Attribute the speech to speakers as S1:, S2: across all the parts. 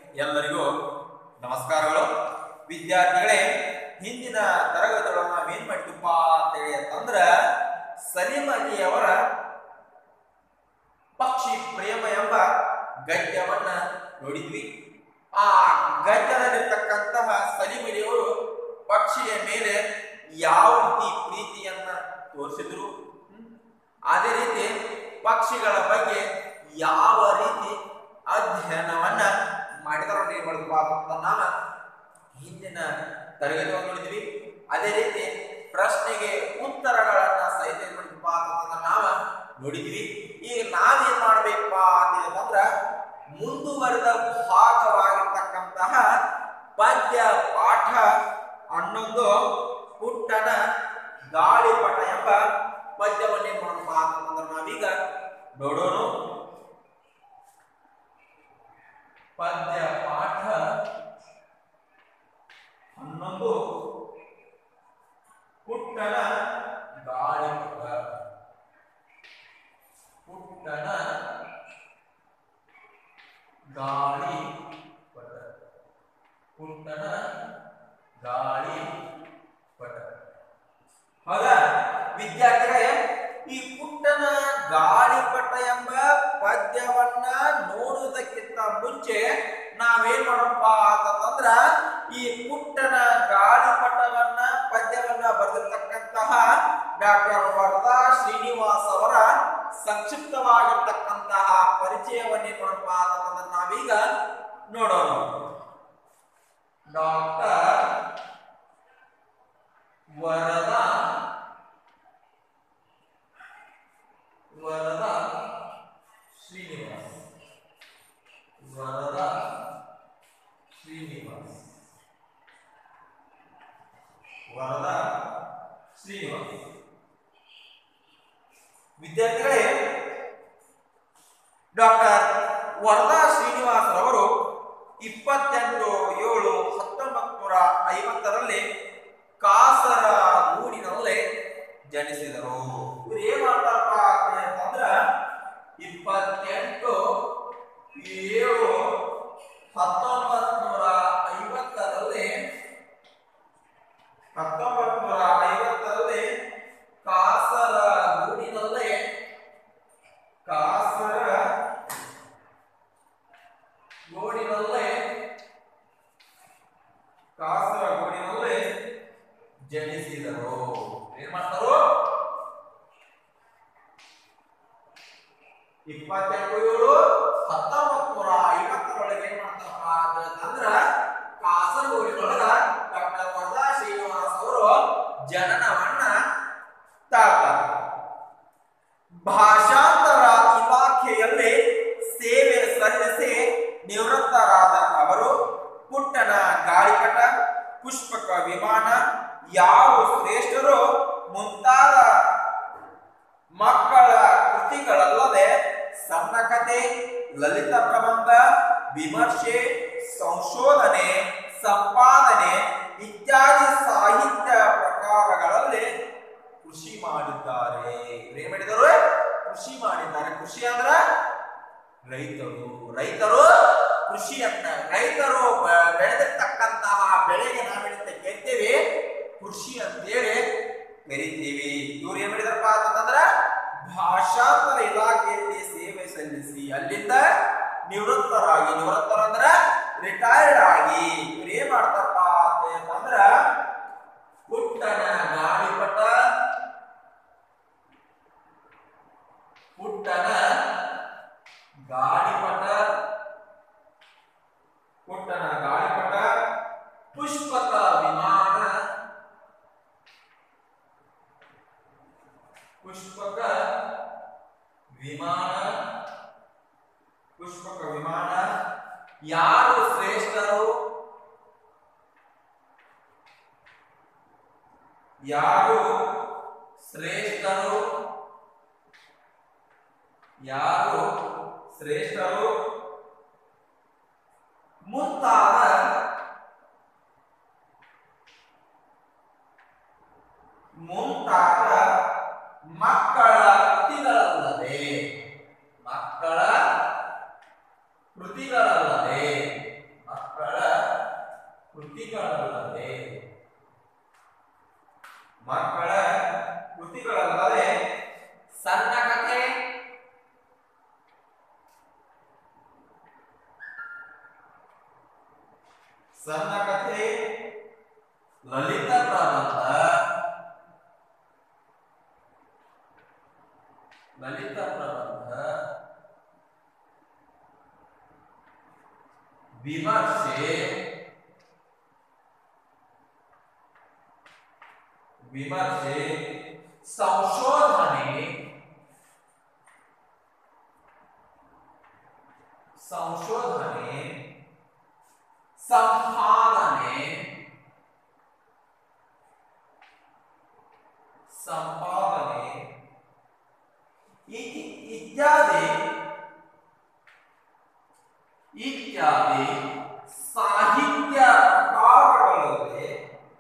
S1: ಎಲ್ಲರಿಗೂ ನಮಸ್ಕಾರಗಳು ವಿದ್ಯಾರ್ಥಿಗಳೇ ಹಿಂದಿನ ತರಗತಿಗಳನ್ನು ನಾವೇನ್ ಮಾಡಿದ್ವಪ್ಪ ಅಂತೇಳಿ ಅಂತಂದ್ರ ಸಲೀಂ ಅಲಿಯವರ ಪಕ್ಷಿ ಪ್ರೇಮ ಎಂಬ ಗದ್ಯವನ್ನ ನೋಡಿದ್ವಿ ಆ ಗದ್ಯದಲ್ಲಿರ್ತಕ್ಕಂತಹ ಸಲೀಂ ಅಲಿಯವರು ಪಕ್ಷಿಯ ಮೇಲೆ ಯಾವ ರೀತಿ ಪ್ರೀತಿಯನ್ನ ತೋರಿಸಿದ್ರು ಹ್ಮ್? ಅದೇ ರೀತಿ ಪಕ್ಷಿಗಳ ಬಗ್ಗೆ ಯಾವ ರೀತಿ ಅಧ್ಯಯನವನ್ನ ಮಾಡಿದಾರ ಅಂತ ನಾವ ಹಿಂದಿನ ತರಗತಿಯನ್ನು ನೋಡಿದ್ವಿ ಅದೇ ರೀತಿ ಪ್ರಶ್ನೆಗೆ ಉತ್ತರಗಳನ್ನ ಸಹಿತ ಏನ್ ಮಾಡಿದ್ವಪ್ಪ ಅಂತಂದ್ರ ನಾವ ನೋಡಿದ್ವಿ ಈಗ ನಾವೇನ್ ಮಾಡ್ಬೇಕಪ್ಪ ಅಂತಂದ್ರ ಮುಂದುವರೆದ ಭಾಗವಾಗಿರ್ತಕ್ಕಂತಹ ಪದ್ಯ ಪಾಠ ಹನ್ನೊಂದು ಪುಟ್ಟನ ಗಾಳಿಪಟ ಎಂಬ ಪದ್ಯವನ್ನೇ ಮಾಡಪ್ಪ ಅಂತಂದ್ರೆ ನಾವೀಗ ನೋಡೋಣ ಪದ್ಯ ಪಾಠ ಹನ್ನೊಂದು ಪುಟ್ಟನ ಗಾಳಿಪಟ ಪುಟ್ಟನ ಗಾಳಿಪಟ ಪುಟ್ಟನ ಗಾಳಿಪಟ ಹೌದಾ ವಿದ್ಯಾರ್ಥಿಗಳೇ ಈ ಪುಟ್ಟನ ಗಾಳಿಪಟ ಎಂಬ ಪದ್ಯವನ್ನ ನೋಡುವುದಕ್ಕಿಂತ ಮುಂಚೆ ನಾವೇನ್ ಮಾಡೋಣಪ್ಪ ಅಂತಂದ್ರ ಈ ಪುಟ್ಟನ ಗಾಳಿಪಟವನ್ನ ಪದ್ಯವನ್ನ ಬರೆದಿರ್ತಕ್ಕಂತಹ ಡಾಕ್ಟರ್ ವರದಾ ಶ್ರೀನಿವಾಸ್ ಅವರ ಸಂಕ್ಷಿಪ್ತವಾಗಿರ್ತಕ್ಕಂತಹ ಪರಿಚಯವನ್ನೇನ್ ಮಾಡೋಣಪ್ಪ ಅಂತಂದ್ರೆ ನಾವೀಗ ನೋಡೋಣ ಡಾಕ್ಟರ್ ವರದ ವರದ ಶ್ರೀನಿವಾಸ್ ವರದ ಶ್ರೀನಿವಾಸ್ ವರದ ಶ್ರೀನಿವಾಸ್ ವಿದ್ಯಾರ್ಥಿಗಳೇ ಡಾಕ್ಟರ್ ವರದಾ ಶ್ರೀನಿವಾಸ್ ರವರು ಇಪ್ಪತ್ತೆಂಟು ಏಳು ಹತ್ತೊಂಬತ್ತು ನೂರ ಐವತ್ತರಲ್ಲಿ ಕಾಸರಗೂಡಿನಲ್ಲಿ ಜನಿಸಿದರು ಇವ್ರು ಏನ್ ಮಾಡ್ತಾರಪ್ಪ ಅಂತಂದ್ರ ಇಪ್ಪತ್ತೆಂಟು ಏಳು ಹತ್ತೊಂಬತ್ತು ನೂರ ಐವತ್ತರಲ್ಲಿ ಹತ್ತೊಂಬತ್ತು ನೂರ ಐವತ್ತರಲ್ಲಿ ಕಾಸರಗೂಡಿನಲ್ಲಿ ಕಾಸರ ಗೋಡಿನಲ್ಲೇ ಕಾಸರಗೋಡಿನಲ್ಲೇ ಜನಿಸಿದರು ಏನ್ ಮಾಡ್ತಾರು ಇಪ್ಪತ್ತೆಂಟು ಏಳು ಹತ್ತೊಂಬತ್ತು ನೂರ ಐವತ್ತರೊಳಗೆ ಏನ್ ಮಾಡ್ತಾರಪ್ಪ ಅಂತಂದ್ರ ಕಾಸರಗೋಡಿನೊಳಗ ಡಾಕ್ಟರ್ ವರದಾ ಶ್ರೀನಿವಾಸ್ ಅವರು ಜನನವನ್ನ ತಾಳ್ತಾರೆ ಭಾಷಾಂತರ ಇಲಾಖೆಯಲ್ಲಿ ಸೇವೆ ಸಲ್ಲಿಸಿ ನಿವೃತ್ತರಾದ ಅವರು ಪುಟ್ಟನ ಗಾಳಿಪಟ ಪುಷ್ಪಕ ವಿಮಾನ ಯಾವ ಶ್ರೇಷ್ಠರು ಮುಂತಾದ ಮಕ್ಕಳ ಕೃತಿಗಳಲ್ಲದೆ ಸಣ್ಣ ಕಥೆ ಲಲಿತ ಪ್ರಬಂಧ ವಿಮರ್ಶೆ ಸಂಶೋಧನೆ ಸಂಪಾದನೆ ಇತ್ಯಾದಿ ಸಾಹಿತ್ಯ ಪ್ರಕಾರಗಳಲ್ಲಿ ಕೃಷಿ ಮಾಡಿದ್ದಾರೆ ಇವ್ರು ಏನ್ ಮಾಡಿದರು ಕೃಷಿ ಮಾಡಿದ್ದಾರೆ ಕೃಷಿ ಅಂದ್ರ ರೈತರು ರೈತರು ಕೃಷಿಯನ್ನ ರೈತರು ಬ- ಬೆಳೆದಿರ್ತಕ್ಕಂತಹ ಬೆಳೆಗೆ ನಾವೇನಂತ ಕೇಳ್ತೇವೆ ಕೃಷಿ ಅಂತೇಳಿ ಕರಿತೀವಿ ಇವ್ರು ಏನ್ ಮಾಡಿದಾರಪ್ಪ ಅಂತಂದ್ರ ಭಾಷಾಂತರ ಇಲಾಖೆಯಲ್ಲಿ ಸೇವೆ ಸಲ್ಲಿಸಿ ಅಲ್ಲಿಂದ ನಿವೃತ್ತರಾಗಿ ನಿವೃತ್ತರ ಅಂದ್ರ ರಿಟೈರ್ಡ್ ಆಗಿ ಇವ್ರು ಏನ್ ಮಾಡ್ತಾರಪ್ಪ ಅಂತಂದ್ರ ಪುಟ್ಟನ ಗಾಳಿಪಟ ಪುಟ್ಟನ ಗಾಳಿಪಟ ಪುಟ್ಟನ ಗಾಳಿಪಟ ಪುಷ್ಪಕ ವಿಮಾನ ಪುಷ್ಪಕ ವಿಮಾನ ಪುಷ್ಪಕ ವಿಮಾನ ಯಾರು ಶ್ರೇಷ್ಠರು ಯಾರು ಶ್ರೇಷ್ಠರು ಯಾರು ಶ್ರೇಷ್ಠರು ಮುಂತಾದ ಮುಂತಾದ ಮಕ್ಕಳ ಕೃತಿಗಳಲ್ಲದೆ ಮಕ್ಕಳ ಕೃತಿಗಳಲ್ಲದೆ ಮಕ್ಕಳ ಕೃತಿಗಳಲ್ಲದೆ ಮಕ್ಕಳ ಕೃತಿಗಳಲ್ಲದೆ ಸಣ್ಣ ಕಥೆ ಸಣ್ಣ ಕಥೆ ಲಲಿತ ಪ್ರಬಂಧ ಲಲಿತ ಪ್ರಬಂಧ ವಿಮರ್ಶೆ ವಿಮರ್ಶೆ ಸಂಶೋಧನೆ ಸಂಶೋಧನೆ ಸಂಪಾದನೆ ಸಂಪಾದನೆ ಇತಿ- ಇತ್ಯಾದಿ ಇತ್ಯಾದಿ ಸಾಹಿತ್ಯ ಪ್ರಕಾರಗಳಲ್ಲಿ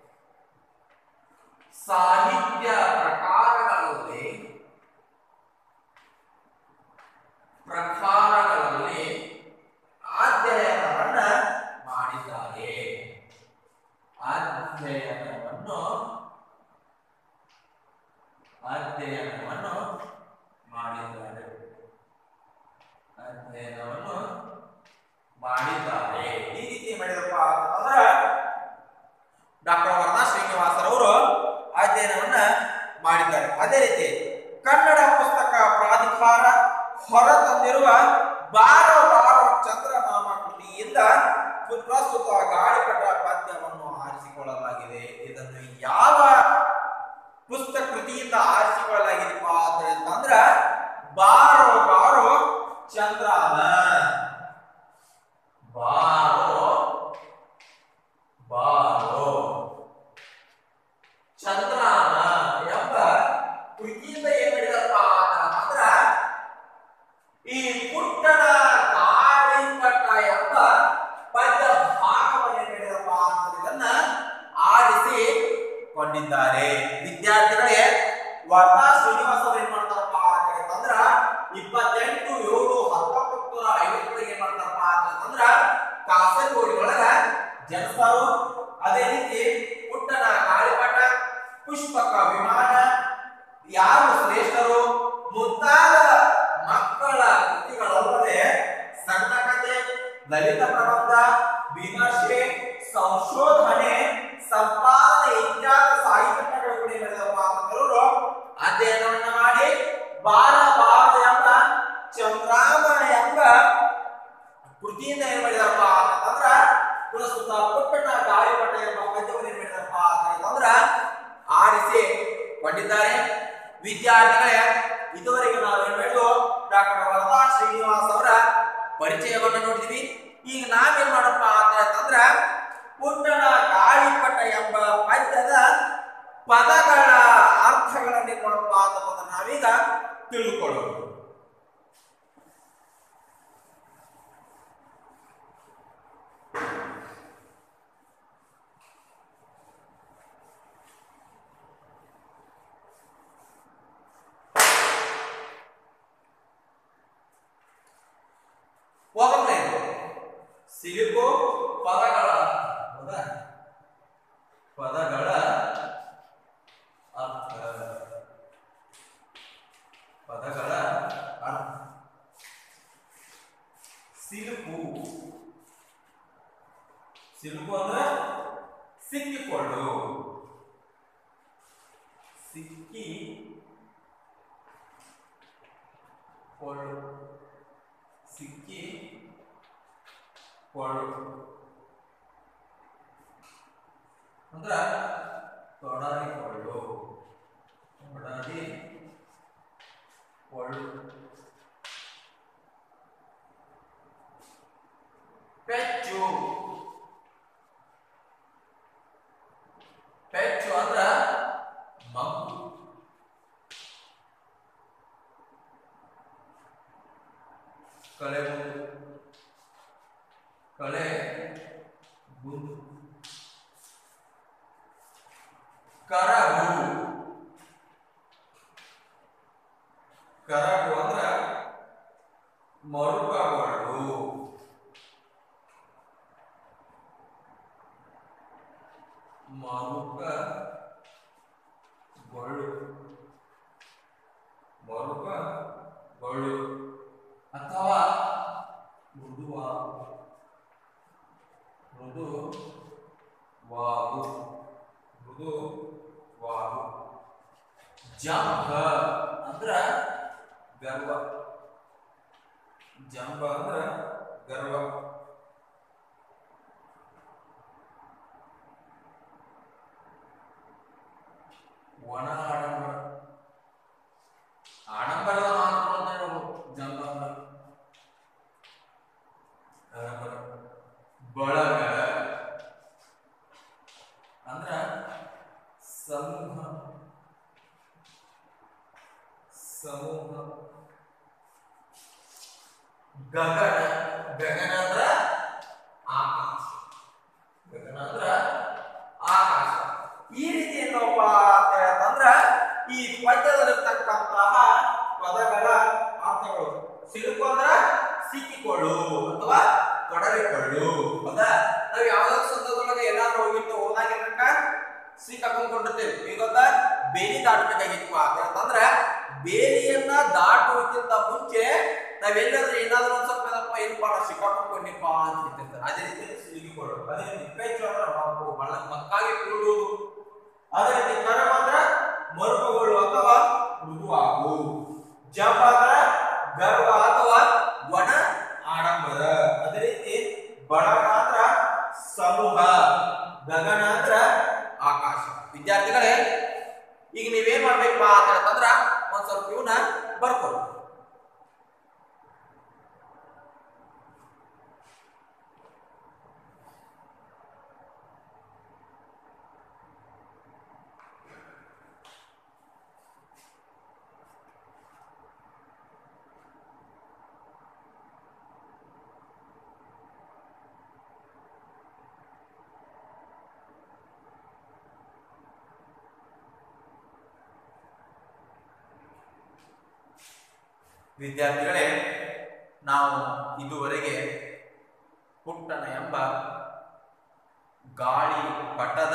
S1: ಸಾಹಿತ್ಯ ಪ್ರಕಾರಗಳಲ್ಲಿ ಪ್ರಕಾರಗಳಲ್ಲಿ ಅಧ್ಯಯನವನ್ನ ಮಾಡಿದ್ದಾರೆ ಅಧ್ಯಯನವನ್ನು ಅಧ್ಯಯನವನ್ನು ಮಾಡಿದ್ದಾರೆ ಅಧ್ಯಯನವನ್ನು ಮಾಡಿದ್ದಾರೆ ಈ ರೀತಿ ಮಾಡಿದಪ್ಪ ಅಂತಂದ್ರೆ ಡಾಕ್ಟರ್ ವರದಾ ಶ್ರೀನಿವಾಸರವರು ಅಧ್ಯಯನವನ್ನ ಮಾಡಿದ್ದಾರೆ ಅದೇ ರೀತಿ ಕನ್ನಡ ಪುಸ್ತಕ ಪ್ರಾಧಿಕಾರ ಹೊರತಂದಿರುವ ಬಾರೋ ಬಾರೋ ಚಂದ್ರಮಾಮ ಕೃತಿಯಿಂದ ಪ್ರಸ್ತುತ ಗಾಳಿಪಟ ಪದ್ಯವನ್ನು ಆರಿಸಿಕೊಳ್ಳಲಾಗಿದೆ ಇದನ್ನು ಯಾವ ಪುಸ್ತಕ ಕೃತಿಯಿಂದ ಆರಿಸಿಕೊಳ್ಳಲಾಗಿದೆಪ್ಪ ಅಂತ ಅಂತಂದ್ರ ಬಾರೋ ಬಾರೋ ಚಂದ್ರಾನ ಬಾರೋ ಬಾರೋ ಚಂದ್ರಾನ ಎಂಬ ಕೃತಿಯಿಂದ ಏನ್ ಮಾಡಿದಪ್ಪ ಅಂದ್ರ ಈ ಪುಟ್ಟನ ಗಾಳಿಪಟ ಎಂಬ ಪದ್ಯ ಭಾಗವನ್ನು ಏನ್ ಮಾಡಿದಪ್ಪ ಅನ್ನೋದನ್ನ ಆರಿಸಿ ಕೊಂಡಿದ್ದಾರೆ ವಿದ್ಯಾರ್ಥಿಗಳೇ ವರ್ಧಾ ಶ್ರೀನಿವಾಸ ಅವರು ಏನ್ ಮಾಡ್ತಾರಪ್ಪ ಅಂತಂದ್ರ ಇಪ್ಪತ್ತೆಂಟು ಏಳು ಹತ್ತೊಂಬತ್ತು ನೂರ ಐವತ್ತೊಳಗೆ ಏನ್ ಮಾಡ್ತಾರಪ್ಪ ಅಂತಂದ್ರ ಕಾಸರಗೋಡಿ ಒಳಗ ಜನಿಸ್ತಾರು ಅದೇ ರೀತಿ ಪುಟ್ಟನ ಗಾಳಿಪಟ ಪುಷ್ಪಕ ವಿಮಾನ ಯಾರು ಶ್ರೇಷ್ಠರು ಮುಂತಾದ ಮಕ್ಕಳ ಕೃತಿಗಳಲ್ಲದೆ ಸಣ್ಣ ಕಥೆ ಲಲಿತ ಪ್ರಬಂಧ ವಿಮರ್ಶೆ ಸಂಶೋಧನೆ ಸಂಪಾದನೆ ಇತ್ಯಾದಿ ಸಾಹಿತ್ಯಗಳು ಕೂಡ ನಡೆದಪ್ಪ ಅಂತವರು ಅಧ್ಯಯನವನ್ನ ಮಾಡಿ ಬಾರ ಬಾರ ಎಂಬ ಚಂದ್ರಾಮ ಎಂಬ ಕೃತಿಯಿಂದ ಏನ್ ಮಾಡಿದಾರಪ್ಪ ಅಂತಂದ್ರ ಪ್ರಸ್ತುತ ಪುಟ್ಟಣ ಗಾಳಿಪಟ ಎಂಬ ಪದ್ಯವನ್ನು ಏನ್ ಮಾಡಿದಾರಪ್ಪ ಅಂತಂದ್ರ ಆರಿಸಿ ಕೊಂಡಿದ್ದಾರೆ ವಿದ್ಯಾರ್ಥಿಗಳೇ ಇದುವರೆಗೆ ನಾವು ಏನ್ ಮಾಡಿದ್ವು ಡಾಕ್ಟರ್ ವರದಾ ಶ್ರೀನಿವಾಸ್ ಅವರ ಪರಿಚಯವನ್ನ ನೋಡಿದ್ವಿ ಈಗ ನಾವೇನ್ ಮಾಡಪ್ಪ ಅಂತಂದ್ರ ಪುಟ್ಟಣ ಗಾಳಿಪಟ ಎಂಬ ಪದ್ಯದ ಪದಗಳ ಅರ್ಥಗಳನ್ನ ಏನ್ ಮಾಡಪ್ಪ ಅಂತಂದ್ರೆ ನಾವೀಗ ತಿಳಿದುಕೊಳ್ಳೋಣ ಒಮ್ಮೆ ಸಿಲುಕು ಪದಗಳ ಹೌದಾ ಪದಗಳ ಅರ್ಥ ಪದಗಳ ಅರ್ಥ ಸಿಲುಕು ಸಿಲುಕು ಅಂದ್ರೆ ಸಿಕ್ಕಿಕೊಳ್ಳು ಸಿಕ್ಕಿ ಕೊಳ್ಳು ಸಿಕ್ಕಿ ಕೊಳ್ಳು ಅಂದ್ರ ತೊಡಗಿಕೊಳ್ಳು ತೊಡಗಿ ಕೊಳ್ಳು ಪೆಚ್ಚು ಪೆಚ್ಚು ಅಂದ್ರ ಮಗ್ಗು ಕಳೆ ಗುಂದು ಕಳೆ ಗುಂದು ಕರಗು ಕರಗು ಅಂದ್ರ ಮರುಕಗಳು ಮರುಕ ಗೊಳ್ಳು ಮರುಕ ಗೊಳ್ಳು ಅಥವಾ ಮೃದುವಾಗು ಮೃದು ವಾಗು ಮೃದು ವಾಗು ಜಂಭ ಅಂದ್ರ ಗರ್ವ ಜಂಬ ಅಂದ್ರ ಗರ್ವ ಒಣ ಆಡಂಬರ ಆಡಂಬರದ ಮಾತುಗಳನ್ನ ಹೇಳೋದು ಜಂಬ ಅಂದ್ರ ಆಡಂಬರ ಬಳಗ ಅಂದ್ರ ಸಮೂಹ ಸಮೂಹ ಗಗನ ಗಗನ ಅಂದ್ರ ಆಕಾಶ ಗಗನ ಅಂದ್ರ ಆಕಾಶ ಈ ರೀತಿ ಏನಪ್ಪ ಅಂತ ಹೇಳ್ತಂದ್ರ ಈ ಪದ್ಯದಲ್ಲಿರ್ತಕ್ಕಂತಹ ಪದಗಳ ಅರ್ಥಗಳು ಸಿಲುಕು ಅಂದ್ರ ಸಿಕ್ಕಿಕೊಳ್ಳು ಅಥವಾ ತೊಡಗಿಕೊಳ್ಳು ಹೌದಾ ನಾವ್ ಯಾವ್ದಾದ್ರು ಸಂದರ್ಭದೊಳಗೆ ಎಲ್ಲಾದ್ರೂ ಹೋಗಿರ್ತೀವಿ ಹೋದಾಗ ಏನಕ್ಕ ಸಿಕ್ಕಾಕೊಂಡಿರ್ತೇವೆ ಈಗ ಗೊತ್ತಾ ಬೇಲಿ ದಾಟಬೇಕಾಗಿತ್ತು ಅಂತಂದ್ರ ಬೇಲಿಯನ್ನ ದಾಟುವುದಕ್ಕಿಂತ ಮುಂಚೆ ನಾವೆಲ್ಲಾದ್ರೂ ಏನಾದ್ರೂ ಒಂದ್ ಸ್ವಲ್ಪ ಏನಪ್ಪ ಏನಪ್ಪ ನಾವು ಸಿಕ್ಕಾಕೊಂಡಿಪ್ಪ ಅಂತ ಹೇಳ್ತಿರ್ತಾರೆ ಅದೇ ರೀತಿ ಸಿಲುಕಿಕೊಳ್ಳೋದು ಅದೇ ರೀತಿ ಪೆಚ್ಚು ಅಂದ್ರೆ ಮಕ್ಕು ಬಹಳ ಮಕ್ಕಾಗಿ ಕೂಡುವುದು ಅದೇ ರೀತಿ ಕರಮ ಅಂದ್ರೆ ಮರುಕುಗಳು ಅಥವಾ ಮೃದುವಾಗು ಜಂಬ ಅಂದ್ರೆ ಗರ್ವ ಅಥವಾ ಒಣ ಆಡಂಬರ ಅದೇ ರೀತಿ ಬಳಗ ಅಂದ್ರ ಸಮೂಹ ಗಗನ ಅಂದ್ರ ಆಕಾಶ ವಿದ್ಯಾರ್ಥಿಗಳೇ ಈಗ ನೀವೇನ್ ಮಾಡ್ಬೇಕಪ್ಪ ಅಂತ ಹೇಳ್ತಂದ್ರ ಒಂದ್ ಸ್ವಲ್ಪ ಇವನ್ನ ಬರ್ಕೊಳ್ಳಿ ವಿದ್ಯಾರ್ಥಿಗಳೇ ನಾವು ಇದುವರೆಗೆ ಪುಟ್ಟಣ ಎಂಬ ಗಾಳಿ ಪಟದ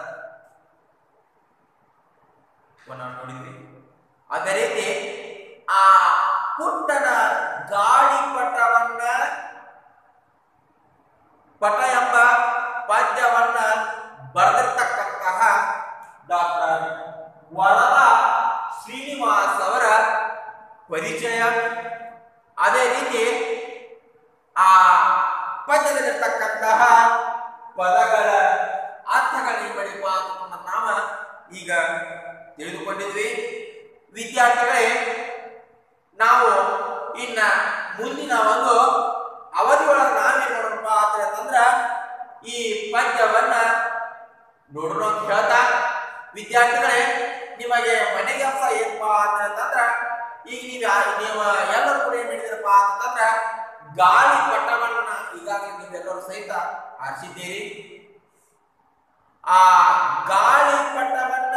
S1: ವನ್ನ ನೋಡಿದ್ವಿ ಅದೇ ರೀತಿ ಆ ಪುಟ್ಟನ ಗಾಳಿ ಪಟವನ್ನ ಪಟ ಎಂಬ ಪದ್ಯವನ್ನ ಬರೆದಿರ್ತಕ್ಕಂತಹ ಡಾಕ್ಟರ್ ವರದ ಶ್ರೀನಿವಾಸ್ ಅವರ ಪರಿಚಯ ಅದೇ ರೀತಿ ಆ ಪದ್ಯದಲ್ಲಿರ್ತಕ್ಕಂತಹ ಪದಗಳ ಅರ್ಥಗಳೇನು ಬಡಿಪ ಅಂತ ನಾವ ಈಗ ತಿಳಿದುಕೊಂಡಿದ್ವಿ ವಿದ್ಯಾರ್ಥಿಗಳೇ ನಾವು ಇನ್ನ ಮುಂದಿನ ಒಂದು ಅವಧಿ ಒಳಗೆ ನಾವೇನ್ ಮಾಡೋಣಪ್ಪ ಅಂತ ಅಂತಂದ್ರ ಈ ಪದ್ಯವನ್ನ ನೋಡೋಣ ಅಂತ ಹೇಳ್ತಾ ವಿದ್ಯಾರ್ಥಿಗಳೇ ನಿಮಗೆ ಮನೆ ಕೆಲಸ ಏನಪ್ಪಾ ಅಂತ ಅಂತಂದ್ರ ಈಗ ನೀವು ಯಾ- ನೀವು ಎಲ್ಲರೂ ಕೂಡ ಏನ್ ಮಾಡಿದಿರಪ್ಪ ಅಂತಂದ್ರ ಗಾಳಿ ಪಟವನ್ನ ಈಗಾಗಲೇ ನೀವೆಲ್ಲರೂ ಸಹಿತ ಆರಿಸಿದ್ದೀರಿ ಆ ಗಾಳಿ ಪಟವನ್ನ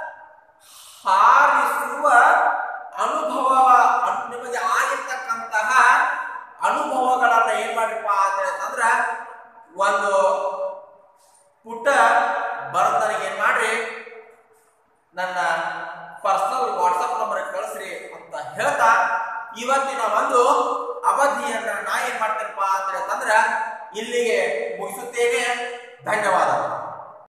S1: ಹಾರಿಸುವ ಅನುಭವ ಅನ್- ನಿಮಗೆ ಆಗಿರ್ತಕ್ಕಂತಹ ಅನುಭವಗಳನ್ನ ಏನ್ ಮಾಡ್ರಿಪ್ಪ ಅಂತ ಅಂತಂದ್ರ ಒಂದು ಪುಟ ಬರದನಿಗೆ ಏನ್ ಮಾಡ್ರಿ ನನ್ನ ಪರ್ಸನಲ್ ವಾಟ್ಸಪ್ ನಂಬರ್ ಕಳಿಸ್ರಿ ಅಂತ ಹೇಳ್ತಾ ಇವತ್ತಿನ ಒಂದು ಅವಧಿಯನ್ನ ನಾ ಏನ್ ಮಾಡ್ತೇನಪ್ಪ ಅಂತ ಅಂತಂದ್ರ ಇಲ್ಲಿಗೆ ಮುಗಿಸುತ್ತೇನೆ ಧನ್ಯವಾದಗಳು